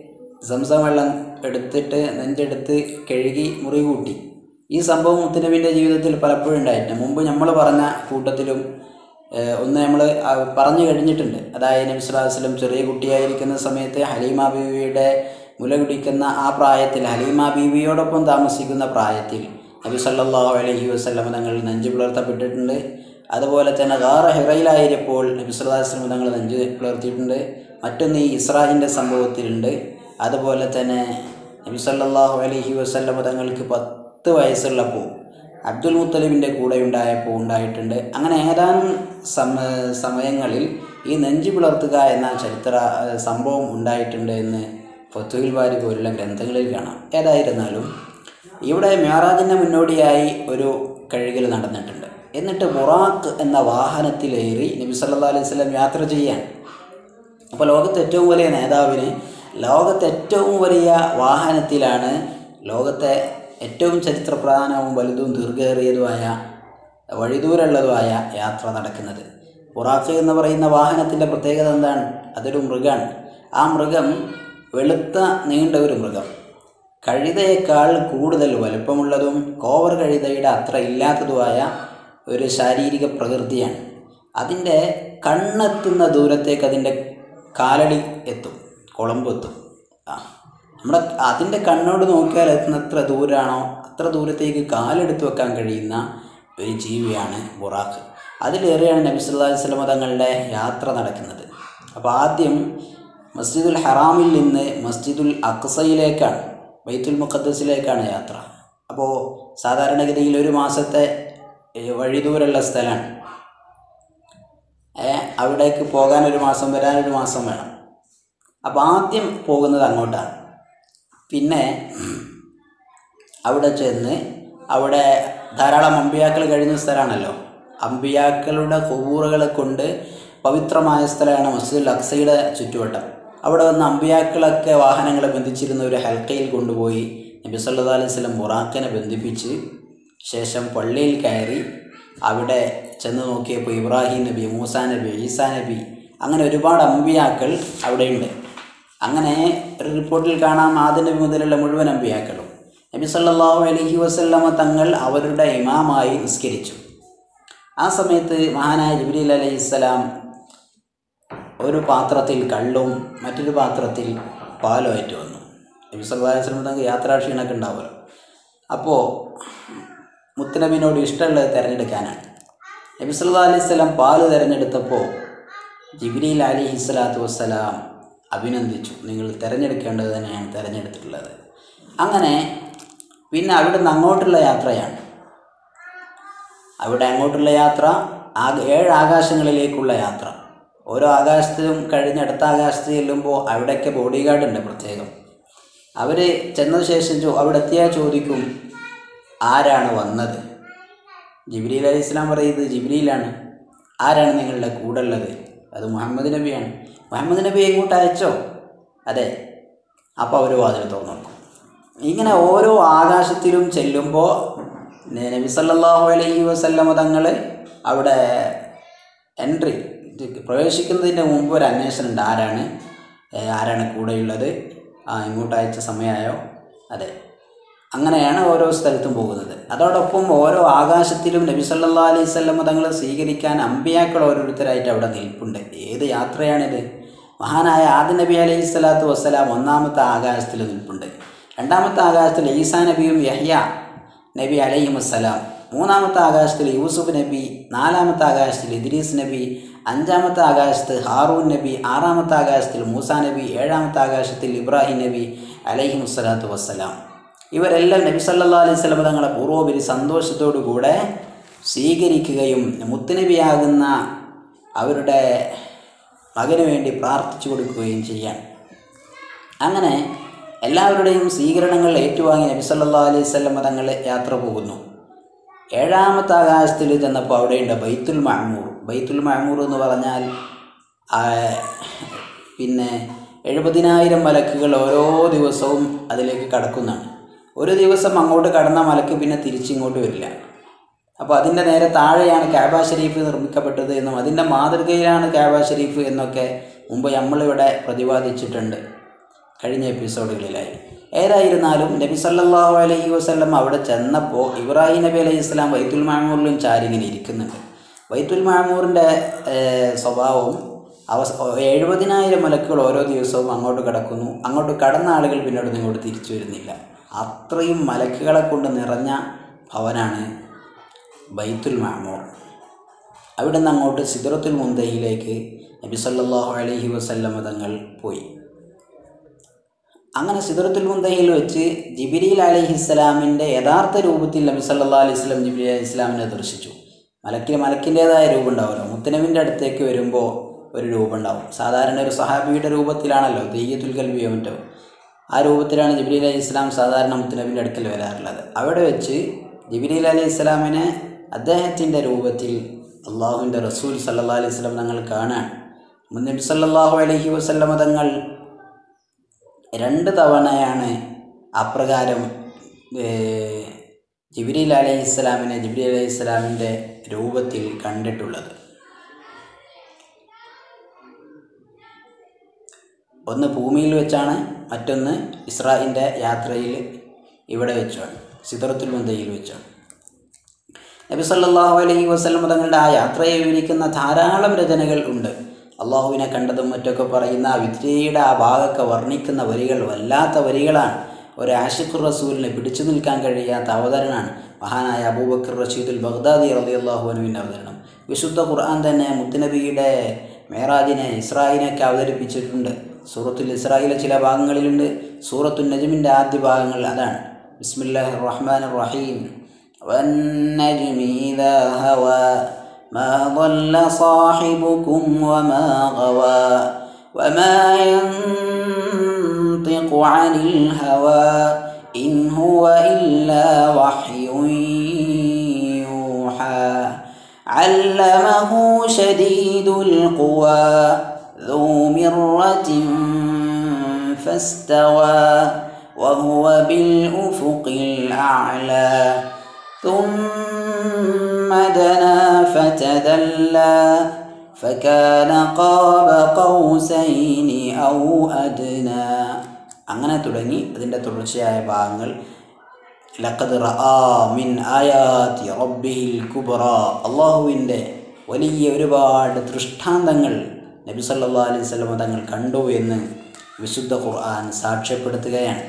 സംസം വെള്ളം എടുത്തിട്ട് നെഞ്ചെടുത്ത് കഴുകി മുറി കൂട്ടി ഈ സംഭവം മുത്തുനബിൻ്റെ ജീവിതത്തിൽ പലപ്പോഴും ഉണ്ടായിട്ടുണ്ട് മുമ്പ് നമ്മൾ പറഞ്ഞ കൂട്ടത്തിലും ഏഹ്, ഒന്ന് നമ്മൾ പറഞ്ഞു കഴിഞ്ഞിട്ടുണ്ട് അതായത് നബി സ്വല്ലല്ലാഹു അലൈഹി വസല്ലം ചെറിയ കുട്ടിയായിരിക്കുന്ന സമയത്ത് ഹലീമ ബീവിയുടെ മുല കുടിക്കുന്ന ആ പ്രായത്തിൽ ഹലീമ ബീവിയോടൊപ്പം താമസിക്കുന്ന പ്രായത്തിൽ നബി സല്ലല്ലാഹു അലൈഹി വസല്ലം തങ്ങൾ നെഞ്ച് പിളർത്തപ്പെട്ടിട്ടുണ്ട് അതുപോലെ തന്നെ ഗാറ ഹിറയിലായിരിപ്പോൾ നബി സല്ലല്ലാഹു അലൈഹി വസല്ലം തങ്ങൾ നെഞ്ച് പിളർത്തിയിട്ടുണ്ട് മറ്റൊന്ന് ഈ ഇസ്രാഹിൻ്റെ സംഭവത്തിലുണ്ട് അതുപോലെ തന്നെ നബി സല്ലല്ലാഹു അലൈഹി വസല്ലം തങ്ങൾക്ക് പത്ത് വയസ്സുള്ളപ്പോൾ അബ്ദുൽ മുത്തലിബിൻ്റെ കൂടെ ഉണ്ടായപ്പോൾ ഉണ്ടായിട്ടുണ്ട് അങ്ങനെ ഏതാനും സമ സമയങ്ങളിൽ ഈ നെഞ്ചു പിളർത്തുക എന്ന ചരിത്ര ഏഹ്, സംഭവം ഉണ്ടായിട്ടുണ്ട് എന്ന് ഫത്തുൽ ബാരി പോലുള്ള ഗ്രന്ഥങ്ങളിൽ കാണാം ഏതായിരുന്നാലും ഇവിടെ മേറാജിൻ്റെ മുന്നോടിയായി ഒരു കഴുകൽ നടന്നിട്ടുണ്ട് എന്നിട്ട് ബുറാക്ക് എന്ന വാഹനത്തിലേറി നബി സല്ലല്ലാഹു അലൈഹി വസല്ലം യാത്ര ചെയ്യാൻ അപ്പോൾ ലോകത്തെ ഏറ്റവും വലിയ നേതാവിന് ലോകത്തെ ഏറ്റവും വലിയ വാഹനത്തിലാണ് ലോകത്തെ ഏറ്റവും ചരിത്രപ്രധാനവും വലുതും ദീർഘേറിയതുമായ വഴിദൂരമുള്ളതുമായ യാത്ര നടക്കുന്നത് ബുറാക്ക് എന്ന് പറയുന്ന വാഹനത്തിൻ്റെ പ്രത്യേകത എന്താണ് അതൊരു മൃഗമാണ് ആ മൃഗം വെളുത്ത നീണ്ട ഒരു മൃഗം കഴുതയേക്കാൾ കൂടുതൽ വലുപ്പമുള്ളതും കോവർ കഴുതയുടെ അത്ര ഇല്ലാത്തതുമായ ഒരു ശാരീരിക പ്രകൃതിയാണ് അതിൻ്റെ കണ്ണെത്തുന്ന ദൂരത്തേക്ക് അതിൻ്റെ കാലടി എത്തും കുളമ്പെത്തും ആ നമ്മുടെ അതിൻ്റെ കണ്ണോട് നോക്കിയാൽ എത്തുന്നത്ര ദൂരമാണോ അത്ര ദൂരത്തേക്ക് കാലെടുത്ത് വെക്കാൻ കഴിയുന്ന ഒരു ജീവിയാണ് ബുറാഖ് അതിലേറെയാണ് നബി സല്ലല്ലാഹു അലൈഹി വസല്ലം തങ്ങളുടെ യാത്ര നടക്കുന്നത് അപ്പോൾ ആദ്യം മസ്ജിദുൽ ഹറാമിൽ നിന്ന് മസ്ജിദുൽ അക്സയിലേക്കാണ് ബൈത്തുൽ മുഖദ്ദസിലേക്കാണ് യാത്ര അപ്പോൾ സാധാരണഗതിയിൽ ഒരു മാസത്തെ ഏഹ്, വഴിദൂരമുള്ള സ്ഥലമാണ് ഏ, അവിടേക്ക് പോകാൻ ഒരു മാസം വരാൻ ഒരു മാസം വേണം അപ്പോൾ ആദ്യം പോകുന്നത് അങ്ങോട്ടാണ് പിന്നെ അവിടെ ചെന്ന് അവിടെ ധാരാളം അമ്പിയാക്കൾ കഴിയുന്ന സ്ഥലമാണല്ലോ അമ്പിയാക്കളുടെ കൊവൂറുകളെ കൊണ്ട് പവിത്രമായ സ്ഥലമാണ് മസ്ജിദുൽ അക്സയുടെ ചുറ്റുവട്ടം അവിടെ വന്ന് അമ്പിയാക്കളൊക്കെ വാഹനങ്ങളെ ബന്ധിച്ചിരുന്ന ഒരു ഹൽക്കയിൽ കൊണ്ടുപോയി നബി സല്ലല്ലാഹു അലൈഹി വസല്ലം ബുറാക്കിനെ ബന്ധിപ്പിച്ച് ശേഷം പള്ളിയിൽ കയറി അവിടെ ചെന്ന് നോക്കിയപ്പോൾ ഇബ്രാഹിം നബി മൂസാ നബി ഈസാ നബി അങ്ങനെ ഒരുപാട് അമ്പിയാക്കൾ അവിടെയുണ്ട് അങ്ങനെ ഒരു റിപ്പോർട്ടിൽ കാണാം ആദ്യ നബി മുതലുള്ള മുഴുവൻ അമ്പിയാക്കളും നബി സല്ലല്ലാഹു അലൈഹി വസല്ലമ തങ്ങൾ അവരുടെ ഇമാമായി നിസ്കരിച്ചു ആ സമയത്ത് മഹാനായ ജിബ്രീൽ അലൈഹിസ്സലാം ഒരു പാത്രത്തിൽ കള്ളും മറ്റൊരു പാത്രത്തിൽ പാലുമായിട്ട് വന്നു നബി സല്ലല്ലാഹു അലൈഹി വസല്ലം തങ്ങൾ യാത്രാക്ഷീണമൊക്കെ ഉണ്ടാവുമല്ലോ അപ്പോൾ മുത്തനബിനോട് ഇഷ്ടമുള്ളത് തിരഞ്ഞെടുക്കാനാണ് നബി സല്ലല്ലാഹു അലൈഹി വസല്ലം പാല് തിരഞ്ഞെടുത്തപ്പോൾ ജിബ്രീൽ അലിഹി സ്വലാത്തു വസ്സലാം അഭിനന്ദിച്ചു നിങ്ങൾ തിരഞ്ഞെടുക്കേണ്ടത് തന്നെയാണ് തിരഞ്ഞെടുത്തിട്ടുള്ളത് അങ്ങനെ പിന്നെ അവിടെ നിന്ന് അങ്ങോട്ടുള്ള യാത്രയാണ് അവിടെ അങ്ങോട്ടുള്ള യാത്ര ആ ഏഴ് ആകാശങ്ങളിലേക്കുള്ള യാത്ര ഓരോ ആകാശത്തിലും കഴിഞ്ഞ് അടുത്ത ആകാശത്ത് ചെല്ലുമ്പോൾ അവിടെയൊക്കെ ബോഡി ഗാർഡ് ഉണ്ട് പ്രത്യേകം അവർ ചെന്ന ശേഷം ചോ അവിടെ എത്തിയാൽ ചോദിക്കും ആരാണ് വന്നത് ജിബ്രീൽ അലി ഇസ്ലാം പറയുന്നത് ജിബ്രീലാണ് ആരാണ് നിങ്ങളുടെ കൂടെ ഉള്ളത് അത് മുഹമ്മദ് നബിയാണ് മുഹമ്മദ് നബി എങ്ങോട്ട് അയച്ചോ അതെ അപ്പോൾ അവർ വാതിൽ തുറന്നു നോക്കും ഇങ്ങനെ ഓരോ ആകാശത്തിലും ചെല്ലുമ്പോൾ നബി സല്ലല്ലാഹു അലൈഹി വസല്ലമ തങ്ങൾ അവിടെ എൻട്രി പ്രവേശിക്കുന്നതിൻ്റെ മുമ്പ് ഒരു അന്വേഷണം ഉണ്ട് ആരാണ് ഏ, ആരാണ് കൂടെയുള്ളത് ആ ഇങ്ങോട്ട് അയച്ച സമയമായോ അതെ അങ്ങനെയാണ് ഓരോ സ്ഥലത്തും പോകുന്നത് അതോടൊപ്പം ഓരോ ആകാശത്തിലും നബി സല്ലല്ലാഹു അലൈഹി വസല്ലമ തങ്ങളെ സ്വീകരിക്കാൻ അമ്പിയാക്കൾ ഓരോരുത്തരായിട്ട് അവിടെ നിൽപ്പുണ്ട് ഏത് യാത്രയാണിത് മഹാനായ ആദി നബി അലൈഹി സ്വലാത്തു വസ്സലാം ഒന്നാമത്തെ ആകാശത്തിൽ നിൽപ്പുണ്ട് രണ്ടാമത്തെ ആകാശത്തിൽ ഈസാ നബിയും യഹ്യ നബി അലൈഹി വസ്സലാം മൂന്നാമത്തെ ആകാശത്തിൽ യൂസുഫ് നബി നാലാമത്തെ ആകാശത്തിൽ ഇദ്രീസ് നബി അഞ്ചാമത്തെ ആകാശത്ത് ഹാറൂൻ നബി ആറാമത്തെ ആകാശത്തിൽ മൂസാ നബി ഏഴാമത്തെ ആകാശത്തിൽ ഇബ്രാഹിം നബി അലൈഹി വസ്സലാത്തു വസ്സലാം ഇവരെല്ലാം നബി സല്ലല്ലാഹു അലൈഹി വസല്ലം തങ്ങളെ പൂർവ്വപരി സന്തോഷത്തോടു കൂടെ സ്വീകരിക്കുകയും മുത്തുനബിയാകുന്ന അവരുടെ മകന് വേണ്ടി പ്രാർത്ഥിച്ചു കൊടുക്കുകയും ചെയ്യാൻ അങ്ങനെ എല്ലാവരുടെയും സ്വീകരണങ്ങൾ ഏറ്റുവാങ്ങി നബി സല്ലല്ലാഹു അലൈഹി വസല്ലം തങ്ങൾ യാത്ര പോകുന്നു ഏഴാമത്തെ ആകാശത്തിൽ ചെന്നപ്പോൾ അവിടെയുണ്ട് ബൈത്തുൽ മഅമൂർ ബൈത്തുൽ മഅമൂർ എന്ന് പറഞ്ഞാൽ ആ, പിന്നെ എഴുപതിനായിരം മലക്കുകൾ ഓരോ ദിവസവും അതിലേക്ക് കടക്കുന്നതാണ് ഒരു ദിവസം അങ്ങോട്ട് കടന്ന മലക്ക് പിന്നെ തിരിച്ചിങ്ങോട്ട് വരില്ല അപ്പോൾ അതിൻ്റെ നേരെ താഴെയാണ് കാബ ഷരീഫ് നിർമ്മിക്കപ്പെട്ടത് എന്നും അതിൻ്റെ മാതൃകയിലാണ് കാബ ഷരീഫ് എന്നൊക്കെ മുമ്പ് നമ്മളിവിടെ പ്രതിപാദിച്ചിട്ടുണ്ട് കഴിഞ്ഞ എപ്പിസോഡുകളിലായി ഏതായിരുന്നാലും നബി സല്ലല്ലാഹു അലൈഹി വസല്ലം അവിടെ ചെന്നപ്പോൾ ഇബ്രാഹിം നബി അലൈഹി ഇസ്ലാം വൈത്തുൽ മാമൂറിലും ചാരിങ്ങനെ ഇരിക്കുന്നുണ്ട് വൈത്തുൽ മാമൂറിൻ്റെ സ്വഭാവം അവ എഴുപതിനായിരം മലക്കുകൾ ഓരോ ദിവസവും അങ്ങോട്ട് കടക്കുന്നു അങ്ങോട്ട് കടന്ന ആളുകൾ പിന്നീട് ഇങ്ങോട്ട് തിരിച്ചു വരുന്നില്ല അത്രയും മലക്കുകളെ കൊണ്ട് നിറഞ്ഞ ഭവനാണ് ബൈത്തുൽ മാമൂർ അവിടെ നിന്ന് അങ്ങോട്ട് സിദ്റത്തുൽ മുന്തയിലേക്ക് നബി സല്ലല്ലാഹു അലൈഹി വസല്ലമ തങ്ങൾ പോയി അങ്ങനെ സിദ്റത്തുൽ മുന്തയിൽ വെച്ച് ജിബിരിൽ അലൈഹിസ്സലാമിൻ്റെ യഥാർത്ഥ രൂപത്തിൽ നബി സല്ലല്ലാഹു അലൈഹി വസല്ലം ജിബിരി അലൈഹി ഇസ്ലാമിനെ ദർശിച്ചു മലക്കിന് മലക്കിൻ്റേതായ രൂപം ഉണ്ടാവുമല്ലോ മുത്തനബിൻ്റെ അടുത്തേക്ക് വരുമ്പോൾ ഒരു രൂപം ഉണ്ടാവും സാധാരണ ഒരു സഹാബിയുടെ രൂപത്തിലാണല്ലോ തെയ്യത്തുൽ കൽബിയോ മറ്റോ ആ രൂപത്തിലാണ് ജിബിരി അലൈഹി ഇസ്ലാം സാധാരണ മുത്തനബിൻ്റെ അടുക്കൽ വരാറുള്ളത് അവിടെ വെച്ച് ജിബിരി അലൈഹി ഇസ്ലാമിനെ അദ്ദേഹത്തിൻ്റെ രൂപത്തിൽ അള്ളാഹുവിൻ്റെ റസൂൽ സല്ലല്ലാഹു അലൈഹി വസല്ലം തങ്ങൾ കാണാൻ മുന്നബി സല്ലല്ലാഹു അലൈഹി വസല്ലമ തങ്ങൾ രണ്ട് തവണയാണ് അപ്രകാരം ഏർ, ജിബ്രീൽ അലൈഹി ഇസ്ലാമിനെ ജിബ്രീൽ അലൈഹി ഇസ്ലാമിൻ്റെ രൂപത്തിൽ കണ്ടിട്ടുള്ളത് ഒന്ന് ഭൂമിയിൽ വെച്ചാണ് മറ്റൊന്ന് ഇസ്രായിൻ്റെ യാത്രയിൽ ഇവിടെ വെച്ചാണ് സിദറത്തുൽ മുന്തയിൽ വെച്ചാണ് നബി സല്ലല്ലാഹു അലൈഹി വസല്ലം തങ്ങളുടെ ആ യാത്രയെ വിവരിക്കുന്ന ധാരാളം രചനകൾ ഉണ്ട് അള്ളാഹുവിനെ കണ്ടതും മറ്റൊക്കെ പറയുന്ന ആ വിദ്യയുടെ ആ ഭാഗമൊക്കെ വർണ്ണിക്കുന്ന വരികൾ വല്ലാത്ത വരികളാണ് ഒരു ആഷിഖുർ റസൂലിനെ പിടിച്ചു നിൽക്കാൻ കഴിയാത്ത അവതരണമാണ് മഹാനായ അബൂബക്കർ റഷീദുൽ ബഗ്ദാദി റളിയല്ലാഹു അനുവിൻ്റെ അവതരണം വിശുദ്ധ ഖുർആൻ തന്നെ മുത്തുനബിയുടെ മേറാജിനെ ഇസ്രായിനൊക്കെ അവതരിപ്പിച്ചിട്ടുണ്ട് സൂറത്തുൽ ഇസ്രായിലെ ചില ഭാഗങ്ങളിലുണ്ട് സൂറത്തുൽ നജ്മിൻ്റെ ആദ്യ ഭാഗങ്ങൾ അതാണ് ബിസ്മില്ലാഹിർ റഹ്മാനിർ റഹീം والنجم إذا هوى ما ضل صاحبكم وما غوى وما ينطق عن الهوى إن هو إلا وحي يوحى علمه شديد القوى ذو مرة فاستوى وهو بالأفق الأعلى ثم دنا فتدلى فكان قاب قوسين أو أدنى അങ്ങനെ തുടങ്ങി അതിൻ്റെ തുടർച്ചയായ ഭാഗങ്ങൾ ലഖദ് റആ മിൻ ആയാതി റബ്ബിഹിൽ കുബ്ര അള്ളാഹുവിൻ്റെ വലിയ ഒരുപാട് ദൃഷ്ടാന്തങ്ങൾ നബി സല്ലല്ലാഹു അലൈഹി വസല്ലം തങ്ങൾ കണ്ടു എന്ന് വിശുദ്ധ ഖുർആൻ സാക്ഷ്യപ്പെടുത്തുകയാണ്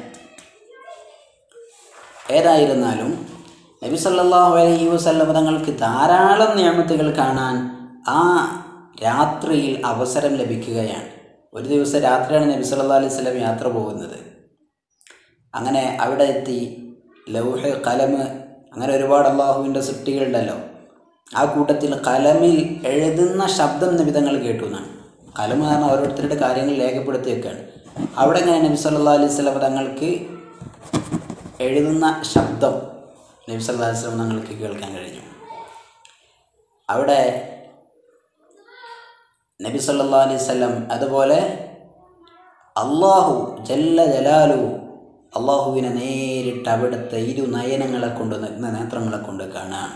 ഏതായിരുന്നാലും നബി സല്ലല്ലാഹു അലൈഹി വസല്ലം തങ്ങൾക്ക് ധാരാളം നിയമത്തുകൾ കാണാൻ ആ രാത്രിയിൽ അവസരം ലഭിക്കുകയാണ് ഒരു ദിവസം രാത്രിയാണ് നബി സല്ലല്ലാഹു അലൈഹി വസല്ലം യാത്ര പോകുന്നത് അങ്ങനെ അവിടെ എത്തി ലൗഹ് കലമ് അങ്ങനെ ഒരുപാട് അള്ളാഹുവിൻ്റെ സൃഷ്ടികളുണ്ടല്ലോ ആ കൂട്ടത്തിൽ കലമിൽ എഴുതുന്ന ശബ്ദം നിബിതങ്ങൾ കേട്ടു എന്നാണ് കലം എന്ന് പറഞ്ഞാൽ ഓരോരുത്തരുടെ കാര്യങ്ങൾ രേഖപ്പെടുത്തി വെക്കുകയാണ് അവിടെ ഇങ്ങനെ നബി സല്ലല്ലാഹു അലൈഹി വസല്ലം തങ്ങൾക്ക് എഴുതുന്ന ശബ്ദം നബി സല്ലല്ലാഹു അലൈഹി വസല്ലം തങ്ങൾക്ക് കേൾക്കാൻ കഴിഞ്ഞു അവിടെ നബി സല്ലല്ലാഹു അലൈഹി വസല്ലം അതുപോലെ അള്ളാഹു ജല്ല ജലാലു അള്ളാഹുവിനെ നേരിട്ട് അവിടുത്തെ ഇരു നയനങ്ങളെ കൊണ്ട് നഗ്ന നേത്രങ്ങളെ കൊണ്ട് കാണാം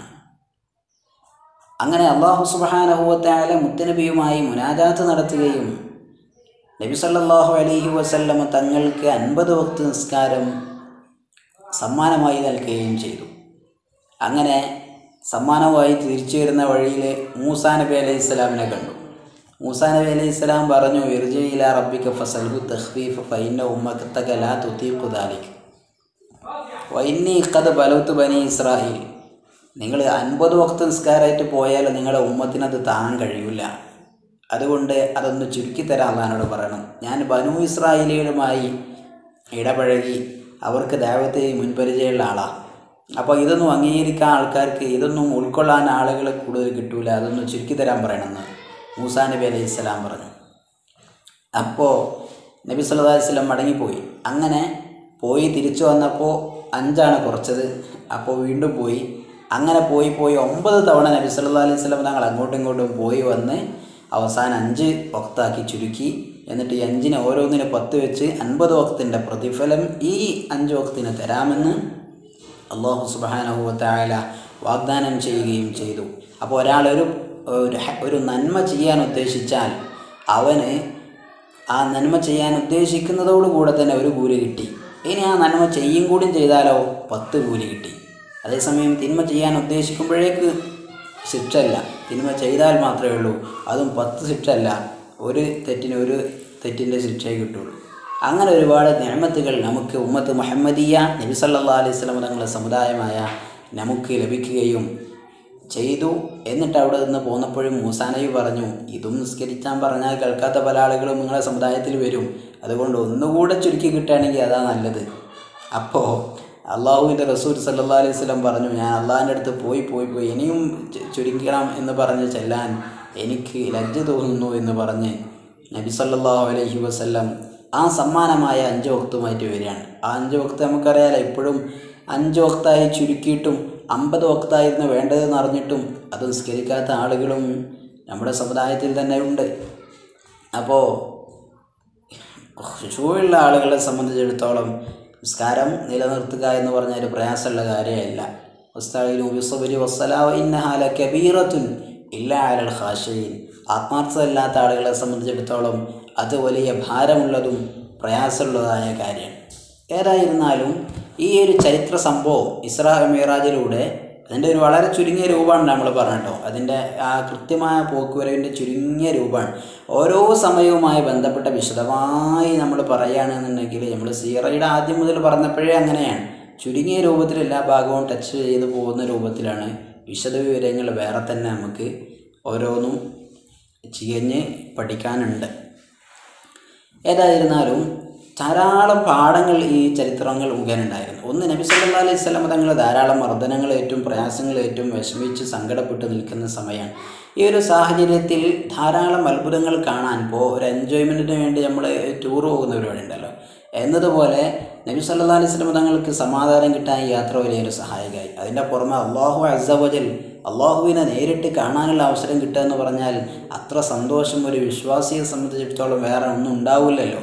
അങ്ങനെ അള്ളാഹു സുബാനഹുവത്തായ മുത്തനബിയുമായി മുനാജാത്ത് നടത്തുകയും നബി സല്ലല്ലാഹു അലൈഹി വസല്ലമ തങ്ങൾക്ക് അൻപത് വക്ത് നിസ്കാരം സമ്മാനമായി നൽകുകയും ചെയ്തു അങ്ങനെ സമ്മാനമായി തിരിച്ചു വരുന്ന വഴിയിൽ മൂസാ നബി അലൈഹി സ്വലാമിനെ കണ്ടു മൂസാ നബി അലൈഹി സ്വലാം പറഞ്ഞു ഇർജയില റബ്ബിക ഫസൽഹു തഖ്ഫീഫ് ഫൈന ഉമ്മത്തക ലാ തുതീഖു ദാലിക് വൈന്നി ഖദ് ബലൗത്ത് ബനി ഇസ്രായേൽ നിങ്ങൾ അൻപത് വക്ത് നിസ്കാരമായിട്ട് പോയാൽ നിങ്ങളുടെ ഉമ്മത്തിനത് താങ്ങാൻ കഴിയില്ല അതുകൊണ്ട് അതൊന്ന് ചുരുക്കി തരാൻ അള്ളഹാനോട് പറയണം ഞാൻ ബനു ഇസ്രായേലികളുമായി ഇടപഴകി അവർക്ക് ദൈവത്തെ മുൻപരിചയമുള്ള ആളാണ് അപ്പോൾ ഇതൊന്നും അംഗീകരിക്കാൻ ആൾക്കാർക്ക് ഇതൊന്നും ഉൾക്കൊള്ളാൻ ആളുകൾ കൂടുതൽ കിട്ടൂല അതൊന്ന് ചുരുക്കി തരാൻ പറയണമെന്ന് മൂസാ നബി അലൈഹി സ്വലാം പറഞ്ഞു അപ്പോൾ നബി സല്ലല്ലാഹു അലൈഹി വസല്ലം മടങ്ങിപ്പോയി അങ്ങനെ പോയി തിരിച്ചു വന്നപ്പോൾ അഞ്ചാണ് കുറച്ചത് അപ്പോൾ വീണ്ടും പോയി അങ്ങനെ പോയി പോയി ഒമ്പത് തവണ നബി സല്ലല്ലാഹു അലൈഹി വസല്ലം തങ്ങൾ അങ്ങോട്ടും ഇങ്ങോട്ടും പോയി വന്ന് അവസാനം അഞ്ച് വക്താക്കി ചുരുക്കി എന്നിട്ട് ഈ അഞ്ചിന് ഓരോന്നിന് പത്ത് വെച്ച് അൻപത് വക്തിൻ്റെ പ്രതിഫലം ഈ അഞ്ച് വക്തിന് തരാമെന്ന് അള്ളാഹു സുബാനഹുവത്തായ വാഗ്ദാനം ചെയ്യുകയും ചെയ്തു അപ്പോൾ ഒരാളൊരു ഒരു ഹ- ഒരു നന്മ ചെയ്യാൻ ഉദ്ദേശിച്ചാൽ അവന് ആ നന്മ ചെയ്യാൻ ഉദ്ദേശിക്കുന്നതോടുകൂടെ തന്നെ ഒരു കൂലി കിട്ടി ഇനി ആ നന്മ ചെയ്യും കൂടി ചെയ്താലോ പത്ത് കൂലി കിട്ടി അതേസമയം തിന്മ ചെയ്യാൻ ഉദ്ദേശിക്കുമ്പോഴേക്ക് ശിക്ഷല്ല തിന്മ ചെയ്താൽ മാത്രമേ ഉള്ളൂ അതും പത്ത് ശിക്ഷല്ല ഒരു തെറ്റിന് ഒരു തെറ്റിൻ്റെ ശിക്ഷയെ കിട്ടുള്ളൂ അങ്ങനെ ഒരുപാട് നിയമത്തുകൾ നമുക്ക് ഉമ്മത്ത് മുഹമ്മദിയ നബി സല്ലല്ലാഹു അലൈഹി വസല്ലം തങ്ങളുടെ സമുദായമായ നമുക്ക് ലഭിക്കുകയും ചെയ്തു എന്നിട്ട് അവിടെ നിന്ന് പോന്നപ്പോഴും മൂസാനബി പറഞ്ഞു ഇതും നിസ്കരിച്ചാൻ പറഞ്ഞാൽ കേൾക്കാത്ത പല ആളുകളും നിങ്ങളുടെ സമുദായത്തിൽ വരും അതുകൊണ്ട് ഒന്നുകൂടെ ചുരുക്കി കിട്ടുകയാണെങ്കിൽ അതാ നല്ലത് അപ്പോൾ അള്ളാഹുവിൻ്റെ റസൂൽ സല്ലല്ലാഹു അലൈഹി വസല്ലം പറഞ്ഞു ഞാൻ അള്ളാഹിൻ്റെ അടുത്ത് പോയി പോയി പോയി ഇനിയും ചു- ചുരുക്കണം എന്ന് പറഞ്ഞ് ചെല്ലാൻ എനിക്ക് ലജ്ജ തോന്നുന്നു എന്ന് പറഞ്ഞ് നബി സല്ലല്ലാഹു അലൈഹി വസല്ലം ആ സമ്മാനമായ അഞ്ച് വക്തുമായിട്ട് വരികയാണ് ആ അഞ്ച് വക്ത് നമുക്കറിയാലോ ഇപ്പോഴും അഞ്ച് വക്തായി ചുരുക്കിയിട്ടും അമ്പത് വക്തായിരുന്നു വേണ്ടതെന്ന് അറിഞ്ഞിട്ടും അത് നിസ്കരിക്കാത്ത ആളുകളും നമ്മുടെ സമുദായത്തിൽ തന്നെ ഉണ്ട് അപ്പോൾ ഷൂവുള്ള ആളുകളെ സംബന്ധിച്ചിടത്തോളം നിസ്കാരം നിലനിർത്തുക എന്ന് പറഞ്ഞാൽ പ്രയാസമുള്ള കാര്യമല്ല ഉസ്താദിനും യുസബരി വസ്സലാവ ഇന്നഹാല കബീറത്തുൻ ഇല്ല അലൽ ഖാഷീൻ ആത്മാർത്ഥതയില്ലാത്ത ആളുകളെ സംബന്ധിച്ചിടത്തോളം അത് വലിയ ഭാരമുള്ളതും പ്രയാസമുള്ളതായ കാര്യമാണ് ഏതായിരുന്നാലും ഈ ഒരു ചരിത്ര സംഭവം ഇസ്രാ മിറാജിലൂടെ അതിൻ്റെ ഒരു വളരെ ചുരുങ്ങിയ രൂപമാണ് നമ്മൾ പറഞ്ഞിട്ടോ അതിൻ്റെ ആ കൃത്യമായ പോക്കുവരവിൻ്റെ ചുരുങ്ങിയ രൂപമാണ് ഓരോ സമയവുമായി ബന്ധപ്പെട്ട വിശദമായി നമ്മൾ പറയുകയാണെന്നുണ്ടെങ്കിൽ നമ്മൾ സീറയുടെ ആദ്യം മുതൽ പറഞ്ഞപ്പോഴേ അങ്ങനെയാണ് ചുരുങ്ങിയ രൂപത്തിൽ എല്ലാ ഭാഗവും ടച്ച് ചെയ്ത് പോകുന്ന രൂപത്തിലാണ് വിശദവിവരങ്ങൾ വേറെ തന്നെ നമുക്ക് ഓരോന്നും ചികഞ്ഞ് പഠിക്കാനുണ്ട് ഏതായിരുന്നാലും ധാരാളം പാഠങ്ങൾ ഈ ചരിത്രങ്ങൾ മുഖേന ഉണ്ടായിരുന്നു ഒന്ന് നബി സല്ലല്ലാഹു അലൈഹി സ്വലം തങ്ങൾ ധാരാളം മർദ്ദനങ്ങൾ ഏറ്റവും പ്രയാസങ്ങൾ ഏറ്റവും വിഷമിച്ച് സങ്കടപ്പെട്ട് നിൽക്കുന്ന സമയമാണ് ഈ ഒരു സാഹചര്യത്തിൽ ധാരാളം അത്ഭുതങ്ങൾ കാണാൻ ഇപ്പോൾ ഒരു എൻജോയ്മെൻറ്റിന് വേണ്ടി നമ്മൾ ടൂർ പോകുന്നവരുണ്ടല്ലോ എന്നതുപോലെ നബി സല്ലല്ലാഹു അലൈഹി സ്വലം തങ്ങൾക്ക് സമാധാനം കിട്ടാൻ ഈ യാത്ര വലിയൊരു സഹായകമായി അതിൻ്റെ പുറമെ അള്ളാഹു അസവജൽ അള്ളാഹുവിനെ നേരിട്ട് കാണാനുള്ള അവസരം കിട്ടുക എന്ന് പറഞ്ഞാൽ അത്ര സന്തോഷം ഒരു വിശ്വാസിയെ സംബന്ധിച്ചിടത്തോളം വേറെ ഒന്നും ഉണ്ടാവില്ലല്ലോ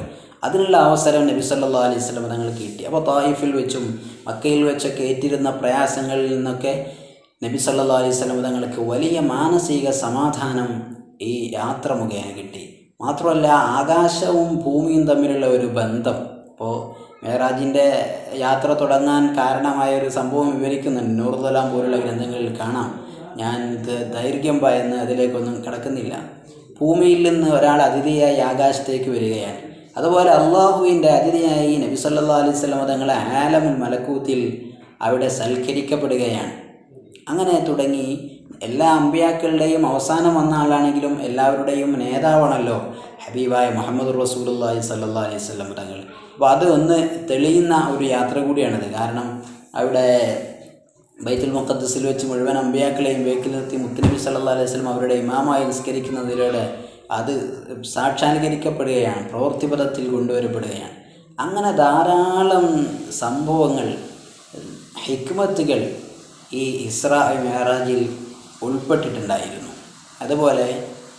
അതിനുള്ള അവസരം നബി സല്ലാ അലൈഹി സ്വലം തങ്ങൾ കിട്ടി അപ്പോൾ തായിഫിൽ വെച്ചും മക്കയിൽ വെച്ചൊക്കെ ഏറ്റിരുന്ന പ്രയാസങ്ങളിൽ നിന്നൊക്കെ നബി സല്ലാ അലൈഹി സ്വലം തങ്ങൾക്ക് വലിയ മാനസിക സമാധാനം ഈ യാത്ര മുഖേന കിട്ടി മാത്രമല്ല ആകാശവും ഭൂമിയും തമ്മിലുള്ള ഒരു ബന്ധം ഇപ്പോൾ മേറാജിൻ്റെ യാത്ര തുടങ്ങാൻ കാരണമായ ഒരു സംഭവം വിവരിക്കുന്നുണ്ട് നൂറുതലാം പോലുള്ള ഗ്രന്ഥങ്ങളിൽ കാണാം ഞാൻ ഇത് ദൈർഘ്യം ഭയന്ന് അതിലേക്കൊന്നും കിടക്കുന്നില്ല ഭൂമിയിൽ നിന്ന് ഒരാൾ അതിഥിയായി ആകാശത്തേക്ക് വരികയാണ് അതുപോലെ അള്ളാഹുവിൻ്റെ അതിഥിയായി നബി സല്ലാ അലൈഹി സ്വലമ തങ്ങളെ ആലമുൽ മലക്കൂത്തിൽ അവിടെ സൽക്കരിക്കപ്പെടുകയാണ് അങ്ങനെ തുടങ്ങി എല്ലാ അമ്പിയാക്കളുടെയും അവസാനം വന്ന ആളാണെങ്കിലും എല്ലാവരുടെയും നേതാവാണല്ലോ ഹബീബായ മുഹമ്മദ് റസൂലുള്ളാഹി സല്ലാ അലൈഹി സ്വലം തങ്ങൾ അപ്പോൾ അത് ഒന്ന് തെളിയുന്ന ഒരു യാത്ര കൂടിയാണിത് കാരണം അവിടെ ബൈത്തുൽ മുഖദ്സിൽ വെച്ച് മുഴുവൻ അമ്പിയാക്കളെയും വേക്കിൽ നിർത്തി മുത്തനബി സല്ലാ അലൈഹി സ്വലം അവരുടെ ഇമാമായി നിസ്കരിക്കുന്നതിലൂടെ അത് സാക്ഷാത്കരിക്കപ്പെടുകയാണ് പ്രവൃത്തിപഥത്തിൽ കൊണ്ടുവരപ്പെടുകയാണ് അങ്ങനെ ധാരാളം സംഭവങ്ങൾ ഹിക്മത്തുകൾ ഈ ഇസ്രാ മേറാജിൽ ഉൾപ്പെട്ടിട്ടുണ്ടായിരുന്നു അതുപോലെ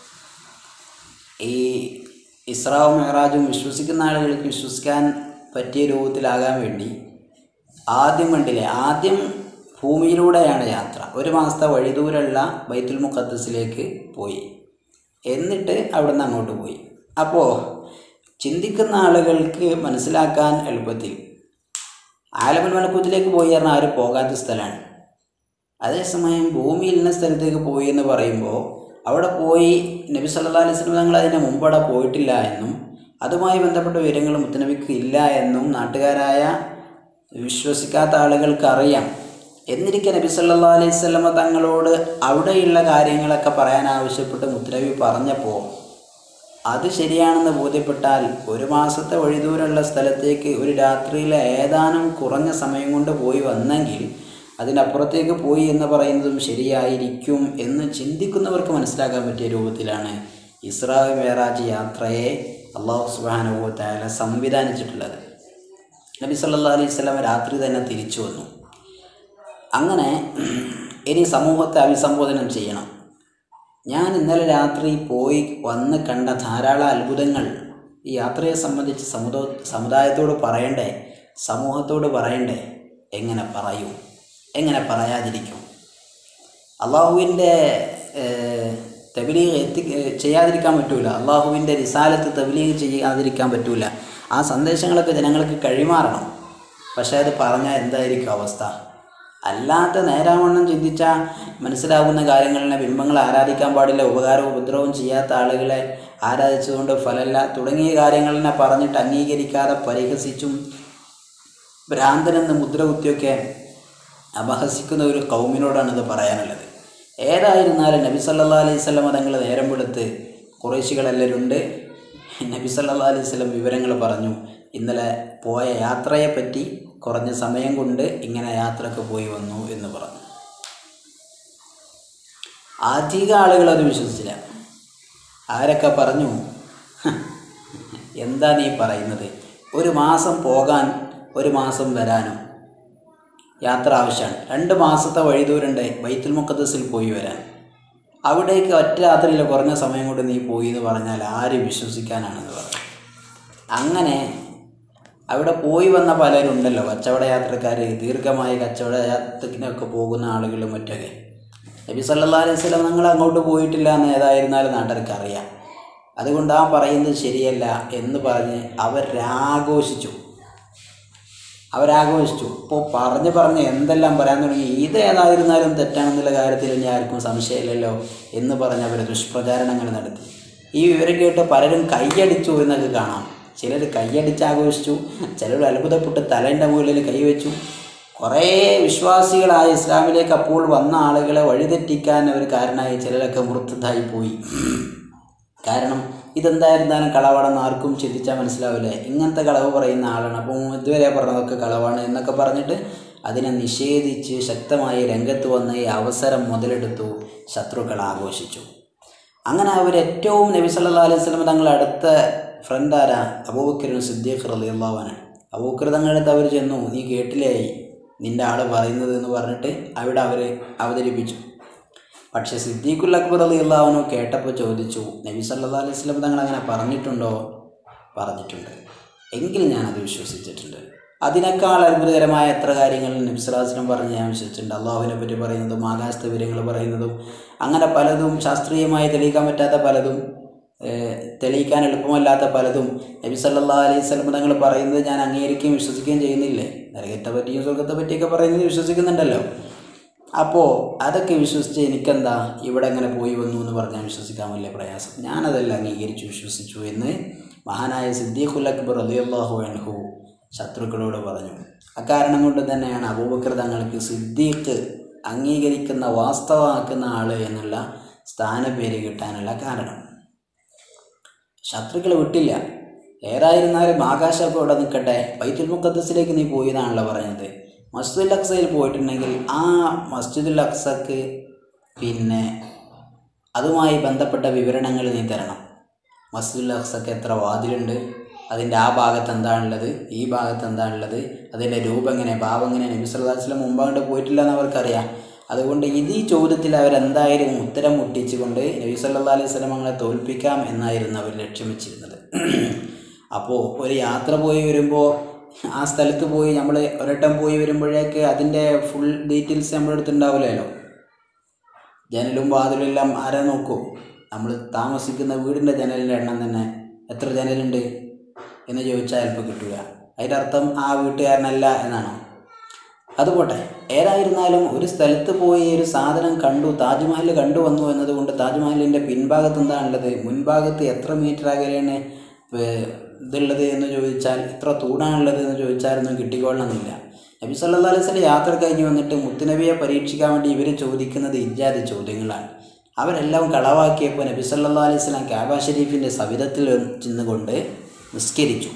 ഈ ഇസ്രാവും മേറാജും വിശ്വസിക്കുന്ന ആളുകൾക്ക് വിശ്വസിക്കാൻ പറ്റിയ രൂപത്തിലാകാൻ വേണ്ടി ആദ്യം കണ്ടില്ലേ ആദ്യം ഭൂമിയിലൂടെയാണ് യാത്ര ഒരു മാസത്തെ വഴിദൂരമുള്ള ബൈത്തുൽ മുഖദ്സിലേക്ക് പോയി എന്നിട്ട് അവിടെ നിന്ന് അങ്ങോട്ട് പോയി അപ്പോൾ ചിന്തിക്കുന്ന ആളുകൾക്ക് മനസ്സിലാക്കാൻ എളുപ്പത്തിൽ ആലമൻ മലക്കൂത്തിലേക്ക് പോയി പറഞ്ഞാൽ ആരും പോകാത്ത സ്ഥലമാണ് അതേസമയം ഭൂമിയിൽ ഇന്ന സ്ഥലത്തേക്ക് പോയി എന്ന് പറയുമ്പോൾ അവിടെ പോയി നബി സല്ലാ അലൈഹി സ്വലം തങ്ങൾ അതിൻ്റെ മുമ്പ് അവിടെ പോയിട്ടില്ല എന്നും അതുമായി ബന്ധപ്പെട്ട വിവരങ്ങൾ മുത്തനബിക്ക് ഇല്ല എന്നും നാട്ടുകാരായ വിശ്വസിക്കാത്ത ആളുകൾക്ക് അറിയാം എന്നിരിക്കെ നബി സല്ലാ അലൈഹി സ്വലമ തങ്ങളോട് അവിടെയുള്ള കാര്യങ്ങളൊക്കെ പറയാൻ ആവശ്യപ്പെട്ട് മുത്തനബി പറഞ്ഞപ്പോൾ അത് ശരിയാണെന്ന് ബോധ്യപ്പെട്ടാൽ ഒരു മാസത്തെ വഴിദൂരമുള്ള സ്ഥലത്തേക്ക് ഒരു രാത്രിയിലെ ഏതാനും കുറഞ്ഞ സമയം കൊണ്ട് പോയി വന്നെങ്കിൽ അതിനപ്പുറത്തേക്ക് പോയി എന്ന് പറയുന്നതും ശരിയായിരിക്കും എന്ന് ചിന്തിക്കുന്നവർക്ക് മനസ്സിലാക്കാൻ പറ്റിയ രൂപത്തിലാണ് ഇസ്രാ മേറാജ് യാത്രയെ അള്ളാഹു സുബാനുഭവത്തായ സംവിധാനിച്ചിട്ടുള്ളത് നബി സല്ലാ അലൈഹി സ്വലാം രാത്രി തന്നെ തിരിച്ചു വന്നു അങ്ങനെ ഇനി സമൂഹത്തെ അഭിസംബോധനം ചെയ്യണം ഞാൻ ഇന്നലെ രാത്രി പോയി വന്ന് കണ്ട ധാരാളം അത്ഭുതങ്ങൾ ഈ യാത്രയെ സംബന്ധിച്ച് സമുദായ സമുദായത്തോട് പറയണ്ടേ സമൂഹത്തോട് പറയണ്ടേ എങ്ങനെ പറയൂ എങ്ങനെ പറയാതിരിക്കും അള്ളാഹുവിൻ്റെ തബലീഗ് എത്തി ചെയ്യാതിരിക്കാൻ പറ്റൂല അള്ളാഹുവിൻ്റെ റിസാലത്ത് തബലീഗ് ചെയ്യാതിരിക്കാൻ പറ്റൂല ആ സന്ദേശങ്ങളൊക്കെ ജനങ്ങൾക്ക് കഴിമാറണം പക്ഷേ അത് പറഞ്ഞാൽ എന്തായിരിക്കും അവസ്ഥ അല്ലാത്ത നേരാവണ്ണം ചിന്തിച്ചാൽ മനസ്സിലാകുന്ന കാര്യങ്ങളിലെ ബിംബങ്ങൾ ആരാധിക്കാൻ പാടില്ല ഉപകാരവും ഉപദ്രവവും ചെയ്യാത്ത ആളുകളെ ആരാധിച്ചുകൊണ്ട് ഫലമില്ല തുടങ്ങിയ കാര്യങ്ങളിനെ പറഞ്ഞിട്ട് അംഗീകരിക്കാതെ പരിഹസിച്ചും ഭ്രാന്തനെന്ന് മുദ്ര കുത്തിയൊക്കെ അപഹസിക്കുന്ന ഒരു കൗമിനോടാണ് ഇത് പറയാനുള്ളത് ഏതായിരുന്നാലും നബി സല്ലാ അലൈഹി സ്വലം തങ്ങൾ നേരം വെളുത്ത് കുറേശികളെല്ലാവരുണ്ട് നബി സല്ലാ അലൈഹി സ്വലം വിവരങ്ങൾ പറഞ്ഞു ഇന്നലെ പോയ യാത്രയെപ്പറ്റി കുറഞ്ഞ സമയം കൊണ്ട് ഇങ്ങനെ യാത്രക്ക് പോയി വന്നു എന്ന് പറഞ്ഞു അധിക ആളുകൾ അത് വിശ്വസിച്ചില്ല ആരൊക്കെ പറഞ്ഞു എന്താ നീ പറയുന്നത് ഒരു മാസം പോകാൻ ഒരു മാസം വരാനും യാത്ര ആവശ്യമാണ് രണ്ട് മാസത്തെ വഴിദൂരണ്ട് ബൈത്തുൽ മുക്കദ്സിൽ പോയി വരാൻ അവിടേക്ക് ഒറ്റ രാത്രിയിൽ കുറഞ്ഞ സമയം കൊണ്ട് നീ പോയി എന്ന് പറഞ്ഞാൽ ആര് വിശ്വസിക്കാനാണെന്ന് പറഞ്ഞു അങ്ങനെ അവിടെ പോയി വന്ന പലരുണ്ടല്ലോ കച്ചവട യാത്രക്കാർ ദീർഘമായ കച്ചവട യാത്രക്കിനൊക്കെ പോകുന്ന ആളുകളും മറ്റൊക്കെ നബി സല്ലാ അലൈഹി സ്വലം നിങ്ങൾ അങ്ങോട്ട് പോയിട്ടില്ല എന്ന് ഏതായിരുന്നാലും നാട്ടുകാർക്ക് അറിയാം അതുകൊണ്ട് ആ പറയുന്നത് ശരിയല്ല എന്ന് പറഞ്ഞ് അവരാഘോഷിച്ചു അവരാഘോഷിച്ചു ഇപ്പോൾ പറഞ്ഞ് പറഞ്ഞ് എന്തെല്ലാം പറയാൻ തുടങ്ങി ഇത് ഏതായിരുന്നാലും തെറ്റാണെന്നുള്ള കാര്യത്തിൽ ഇനി ആർക്കും സംശയമില്ലല്ലോ എന്ന് പറഞ്ഞ് അവർ ദുഷ്പ്രചാരണങ്ങൾ നടത്തി ഈ വിവരം കേട്ട് പലരും കൈയടിച്ചു എന്നൊക്കെ കാണാം ചിലർ കൈയടിച്ച് ആഘോഷിച്ചു ചിലർ അത്ഭുതപ്പെട്ട് തലേൻ്റെ മുകളിൽ കൈവച്ചു കുറേ വിശ്വാസികളായ ഇസ്ലാമിലേക്ക് അപ്പോൾ വന്ന ആളുകളെ വഴിതെറ്റിക്കാൻ അവർ കാരണമായി ചിലരൊക്കെ മൃത്തതായി പോയി കാരണം ഇതെന്തായിരുന്നാലും കളവാണെന്ന് ആർക്കും ചിന്തിച്ചാൽ മനസ്സിലാവില്ലേ ഇങ്ങനത്തെ കളവ് പറയുന്ന ആളാണ് അപ്പോൾ ഇതുവരെ പറഞ്ഞതൊക്കെ കളവാണ് എന്നൊക്കെ പറഞ്ഞിട്ട് അതിനെ നിഷേധിച്ച് ശക്തമായി രംഗത്ത് വന്ന ഈ അവസരം മുതലെടുത്തു ശത്രുക്കൾ ആഘോഷിച്ചു അങ്ങനെ അവർ ഏറ്റവും നബി സല്ലാ അലൈഹി സ്വലം തങ്ങളുടെ അടുത്ത ഫ്രണ്ട് ആരാ അബൂബക്കറിന് സിദ്ദീഖ് റലി അള്ളാവാണ് അബൂബക്കർ തങ്ങളുടെ അടുത്ത് അവർ ചെന്നു നീ കേട്ടില്ലേ നിൻ്റെ ആൾ പറയുന്നത് എന്ന് പറഞ്ഞിട്ട് അവിടെ അവർ അവതരിപ്പിച്ചു പക്ഷേ സിദ്ദീഖുൽ അക്ബർ അലി അള്ളാഹുനു കേട്ടപ്പോൾ ചോദിച്ചു നബി സല്ലാ അലൈഹി സ്വലം തങ്ങൾ അങ്ങനെ പറഞ്ഞിട്ടുണ്ടോ പറഞ്ഞിട്ടുണ്ട് എങ്കിൽ ഞാനത് വിശ്വസിച്ചിട്ടുണ്ട് അതിനേക്കാൾ അത്ഭുതകരമായ എത്ര കാര്യങ്ങൾ നബ്സലാസ്ലം പറഞ്ഞ് ഞാൻ വിശ്വസിച്ചിട്ടുണ്ട് അള്ളാഹുവിനെ പറ്റി പറയുന്നതും ആകാശത്തെ വിവരങ്ങൾ പറയുന്നതും അങ്ങനെ പലതും ശാസ്ത്രീയമായി തെളിയിക്കാൻ പറ്റാത്ത പലതും ഏഹ്, തെളിയിക്കാൻ എളുപ്പമല്ലാത്ത പലതും നബി സല്ലാ അലൈഹി സ്വലം തങ്ങൾ പറയുന്നത് ഞാൻ അംഗീകരിക്കുകയും വിശ്വസിക്കുകയും ചെയ്യുന്നില്ലേ നരകത്തെ പറ്റിയും സ്വർഗത്തെ പറ്റിയൊക്കെ പറയുന്നത് വിശ്വസിക്കുന്നുണ്ടല്ലോ അപ്പോൾ അതൊക്കെ വിശ്വസിച്ച് എനിക്കെന്താ ഇവിടെ എങ്ങനെ പോയി വന്നു എന്ന് പറഞ്ഞാൽ വിശ്വസിക്കാൻ വലിയ പ്രയാസം ഞാനതെല്ലാം അംഗീകരിച്ചു വിശ്വസിച്ചു എന്ന് മഹാനായ സിദ്ദീഖുൽ അക്ബർ അലിയല്ലാഹു അൻഹു ശത്രുക്കളോട് പറഞ്ഞു അക്കാരണം കൊണ്ട് തന്നെയാണ് അബൂബക്കർ തങ്ങൾക്ക് സിദ്ദീഖ് അംഗീകരിക്കുന്ന വാസ്തവമാക്കുന്ന ആൾ എന്നുള്ള സ്ഥാനപ്പേര് കിട്ടാനുള്ള കാരണം ശത്രുക്കൾ വിട്ടില്ല ഏതായിരുന്നാലും ആകാശമൊക്കെ ഇവിടെ നിൽക്കട്ടെ ബൈത്തുൽ മുഖദ്സിലേക്ക് നീ പോയി എന്നാണല്ലോ പറഞ്ഞത് മസ്ജിദുൽ അക്സയിൽ പോയിട്ടുണ്ടെങ്കിൽ ആ മസ്ജിദുൽ അക്സക്ക് പിന്നെ അതുമായി ബന്ധപ്പെട്ട വിവരണങ്ങൾ നീ തരണം മസ്ജിദുൽ അക്സക്ക് എത്ര വാതിലുണ്ട് അതിൻ്റെ ആ ഭാഗത്ത് എന്താണുള്ളത് ഈ ഭാഗത്ത് എന്താണുള്ളത് അതിൻ്റെ രൂപം എങ്ങനെ ഭാവം എങ്ങനെ നബി സല്ലല്ലാഹു അലൈഹി വസല്ലം മുമ്പ് അങ്ങോട്ട് പോയിട്ടില്ല എന്ന് അവർക്കറിയാം അതുകൊണ്ട് ഇത് ഈ ചോദ്യത്തിൽ അവരെന്തായാലും ഉത്തരം മുട്ടിച്ചുകൊണ്ട് നബി സല്ലല്ലാഹു അലൈഹി വസല്ലം അങ്ങനെ തോൽപ്പിക്കാം എന്നായിരുന്നു അവർ ലക്ഷ്യം വെച്ചിരുന്നത് അപ്പോൾ ഒരു യാത്ര പോയി വരുമ്പോൾ ആ സ്ഥലത്ത് പോയി നമ്മൾ ഒരട്ടം പോയി വരുമ്പോഴേക്ക് അതിൻ്റെ ഫുൾ ഡീറ്റെയിൽസ് നമ്മുടെ അടുത്ത് ഉണ്ടാവില്ലല്ലോ ജനലും വാതിലും എല്ലാം ആരാ നോക്കൂ നമ്മൾ താമസിക്കുന്ന വീടിൻ്റെ ജനലിൻ്റെ എണ്ണം തന്നെ എത്ര ജനലുണ്ട് എന്ന് ചോദിച്ചാൽ ചിലപ്പോൾ കിട്ടില്ല അതിൻ്റെ അർത്ഥം ആ വീട്ടുകാരനല്ല എന്നാണോ അതുപോട്ടെ ഏതായിരുന്നാലും ഒരു സ്ഥലത്ത് പോയി ഒരു സാധനം കണ്ടു താജ്മഹൽ കണ്ടു വന്നു എന്നതുകൊണ്ട് താജ്മഹലിൻ്റെ പിൻഭാഗത്ത് എന്താണുള്ളത് മുൻഭാഗത്ത് എത്ര മീറ്റർ അകലെയാണ് ഏർ ഇതുള്ളത് എന്ന് ചോദിച്ചാൽ എത്ര തൂണാണുള്ളത് എന്ന് ചോദിച്ചാലൊന്നും കിട്ടിക്കൊള്ളണമെന്നില്ല നബി സല്ലല്ലാഹു അലൈഹി വസല്ലം യാത്ര കഴിഞ്ഞ് വന്നിട്ട് മുത്തുനബിയെ പരീക്ഷിക്കാൻ വേണ്ടി ഇവർ ചോദിക്കുന്നത് ഇജാതി ചോദ്യങ്ങളാണ് അവരെല്ലാം കളവാക്കിയപ്പോൾ നബി സല്ലല്ലാഹു അലൈഹി വസല്ലം കാബ ഷരീഫിൻ്റെ സവിധത്തിൽ ചെന്നുകൊണ്ട് നിസ്കരിച്ചു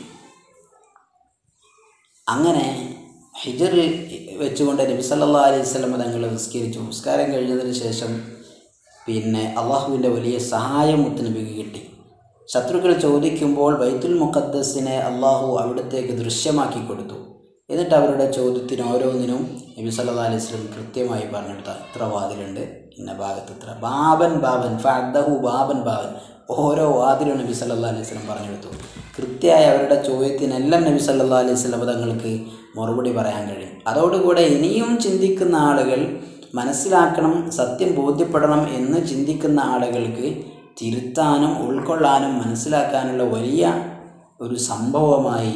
അങ്ങനെ ഹിജറിൽ വെച്ചുകൊണ്ട് നബി സല്ലല്ലാഹു അലൈഹി വസല്ലം തങ്ങൾ നിസ്കരിച്ചു നിസ്കാരം കഴിഞ്ഞതിന് ശേഷം പിന്നെ അള്ളാഹുവിൻ്റെ വലിയ സഹായം മുത്തുനബിക്ക് കിട്ടി ശത്രുക്കൾ ചോദിക്കുമ്പോൾ ബൈത്തുൽ മുഖദ്ദസിനെ അള്ളാഹു അവിടത്തേക്ക് ദൃശ്യമാക്കി കൊടുത്തു എന്നിട്ട് അവരുടെ ചോദ്യത്തിന് ഓരോന്നിനും നബി സല്ലല്ലാഹു അലൈഹി വസല്ലം കൃത്യമായി പറഞ്ഞെടുത്ത ഇത്ര വാതിലുണ്ട് ഇന്ന ഭാഗത്ത് ഇത്ര ബാബൻ ബാബൻ ഫഅദ്ദഹു ബാബൻ ബാബൻ ഓരോ വാതിലും നബി സല്ലല്ലാഹു അലൈഹി വസല്ലം പറഞ്ഞെടുത്തു കൃത്യമായി അവരുടെ ചോദ്യത്തിനെല്ലാം നബി സല്ലല്ലാഹു അലൈഹി വസല്ലം തങ്ങൾക്ക് മറുപടി പറയാൻ കഴിയും അതോടുകൂടെ ഇനിയും ചിന്തിക്കുന്ന ആളുകൾ മനസ്സിലാക്കണം സത്യം ബോധ്യപ്പെടണം എന്ന് ചിന്തിക്കുന്ന ആളുകൾക്ക് തിരുത്താനും ഉൾക്കൊള്ളാനും മനസ്സിലാക്കാനുള്ള വലിയ ഒരു സംഭവമായി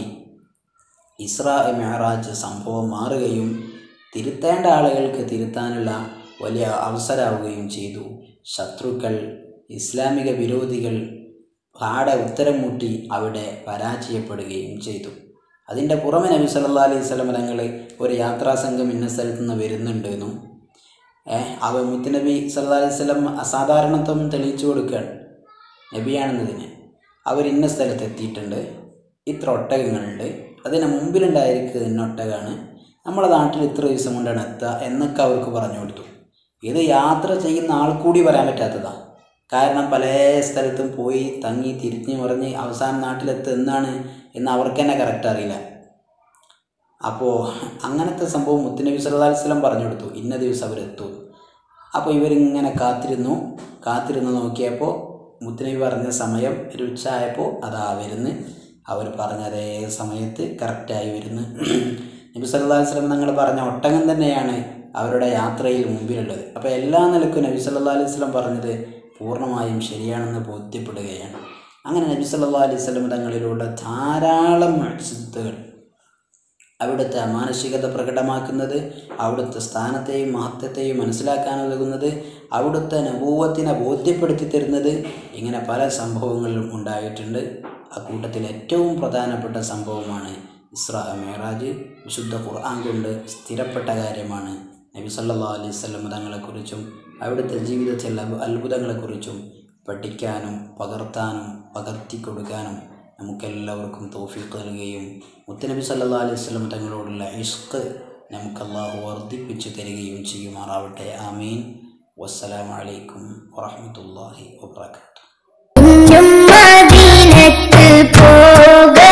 ഇസ്രാ മെഹറാജ് സംഭവം മാറുകയും തിരുത്തേണ്ട ആളുകൾക്ക് തിരുത്താനുള്ള വലിയ അവസരമാവുകയും ചെയ്തു ശത്രുക്കൾ ഇസ്ലാമിക വിരോധികൾ പാടെ ഉത്തരം മുട്ടി അവിടെ പരാജയപ്പെടുകയും ചെയ്തു അതിൻ്റെ പുറമെ നബി സല്ലാ അലൈഹി സ്വലം തങ്ങൾ ഒരു യാത്രാ സംഘം ഇന്ന സ്ഥലത്ത് നിന്ന് വരുന്നുണ്ട് എന്നും ഏഹ് അവ മുത്തുനബി സല്ലാ അലൈഹി സ്വലം അസാധാരണത്വം തെളിയിച്ചു കൊടുക്കുകയാണ് നബിയാണെന്നതിന് അവർ ഇന്ന സ്ഥലത്ത് എത്തിയിട്ടുണ്ട് ഇത്ര ഒട്ടകങ്ങളുണ്ട് അതിന് മുമ്പിലുണ്ടായിരിക്കുന്നത് ഇന്ന ഒട്ടകമാണ് നമ്മുടെ നാട്ടിൽ ഇത്ര ദിവസം കൊണ്ടാണ് എത്തുക എന്നൊക്കെ അവർക്ക് പറഞ്ഞു കൊടുത്തു ഇത് യാത്ര ചെയ്യുന്ന ആൾ കൂടി പറയാൻ പറ്റാത്തതാണ് കാരണം പല സ്ഥലത്തും പോയി തങ്ങി തിരിഞ്ഞ് മറിഞ്ഞ് അവസാനം നാട്ടിലെത്തുക എന്നാണ് എന്ന് അവർക്ക് തന്നെ കറക്റ്റ് അറിയില്ല അപ്പോൾ അങ്ങനത്തെ സംഭവം മുത്തുനബി സല്ലല്ലാഹു അലൈഹി വസല്ലം പറഞ്ഞു കൊടുത്തു ഇന്ന ദിവസം അവരെത്തും അപ്പോൾ ഇവരിങ്ങനെ കാത്തിരുന്നു കാത്തിരുന്ന് നോക്കിയപ്പോൾ മുത്തുനബി പറഞ്ഞ സമയം ഒരു ഉച്ച ആയപ്പോൾ അതാ വരുന്ന് അവർ പറഞ്ഞ അതേ സമയത്ത് കറക്റ്റായി വരുന്നു നബി സല്ലല്ലാഹു അലൈഹി വസല്ലം തങ്ങൾ പറഞ്ഞ ഒട്ടകം തന്നെയാണ് അവരുടെ യാത്രയിൽ മുമ്പിലുള്ളത് അപ്പോൾ എല്ലാ നിലക്കും നബി സല്ലല്ലാഹു അലൈഹി വസല്ലം പറഞ്ഞത് പൂർണ്ണമായും ശരിയാണെന്ന് ബോധ്യപ്പെടുകയാണ് അങ്ങനെ നബി സല്ലല്ലാഹു അലൈഹി വസല്ലം തങ്ങളിലൂടെ ധാരാളം മത്സ്യത്തുകൾ അവിടുത്തെ മാനസികത പ്രകടമാക്കുന്നത് അവിടുത്തെ സ്ഥാനത്തെയും മഹത്വത്തെയും മനസ്സിലാക്കാൻ ഉതകുന്നത് അവിടുത്തെ നബൂവത്തിനെ ബോധ്യപ്പെടുത്തി തരുന്നത് ഇങ്ങനെ പല സംഭവങ്ങളിലും ഉണ്ടായിട്ടുണ്ട് ആ കൂട്ടത്തിൽ ഏറ്റവും പ്രധാനപ്പെട്ട സംഭവമാണ് ഇസ്രാ മേറാജ് വിശുദ്ധ ഖുർആൻ കൊണ്ട് സ്ഥിരപ്പെട്ട കാര്യമാണ് നബി സല്ലല്ലാഹു അലൈഹി വസല്ലം തങ്ങളെക്കുറിച്ചും അവിടുത്തെ ജീവിതത്തിലെ അത്ഭുതങ്ങളെക്കുറിച്ചും പഠിക്കാനും പകർത്താനും പകർത്തി കൊടുക്കാനും നമുക്കെല്ലാവർക്കും തോഫീക്ക് നൽകുകയും മുത്തനബി സല്ലല്ലാഹു അലൈഹി വസല്ലം തങ്ങളോടുള്ള ഇഷ്ക് നമുക്ക് അള്ളാഹു വർദ്ധിപ്പിച്ചു തരികയും ചെയ്യുമാറാവട്ടെ ആമീൻ വസ്സലാമു അലൈക്കും വറഹ്മത്തുള്ളാഹി വബറകാതുഹു മദീനത്ത് പോക